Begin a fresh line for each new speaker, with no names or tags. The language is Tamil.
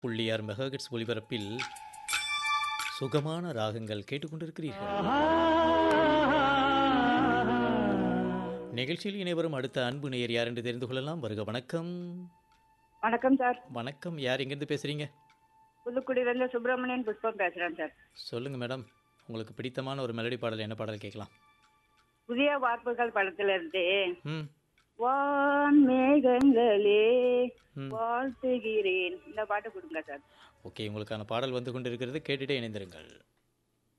புள்ளியார் மெகாஹெட்ஸ் ஒலிபரப்பில் சுகமான ராகங்கள் கேட்டுக்கொண்டிருக்கிறீர்கள் நிகழ்ச்சியில் இணைவரும் அடுத்த அன்பு நேயர் யார் என்று தெரிந்து கொள்ளலாம் வருக வணக்கம்
வணக்கம் சார்
வணக்கம் யார் எங்கேருந்து பேசுறீங்க
புதுக்குடியிலேருந்து சுப்பிரமணியன் புஷ்பம் பேசுகிறேன் சார்
சொல்லுங்க மேடம் உங்களுக்கு பிடித்தமான ஒரு மெலடி பாடல் என்ன பாடல் கேட்கலாம்
புதிய வார்ப்புகள் படத்திலிருந்து
ம்
வான் மேகங்களே
ம்.
வாழ்த்துகிறேன் இந்த பாட்டு கொடுங்க சார்
ஓகே உங்களுக்கான பாடல் வந்து கொண்டிருக்கிறது கேட்டுட்டே இணைந்திருங்கள்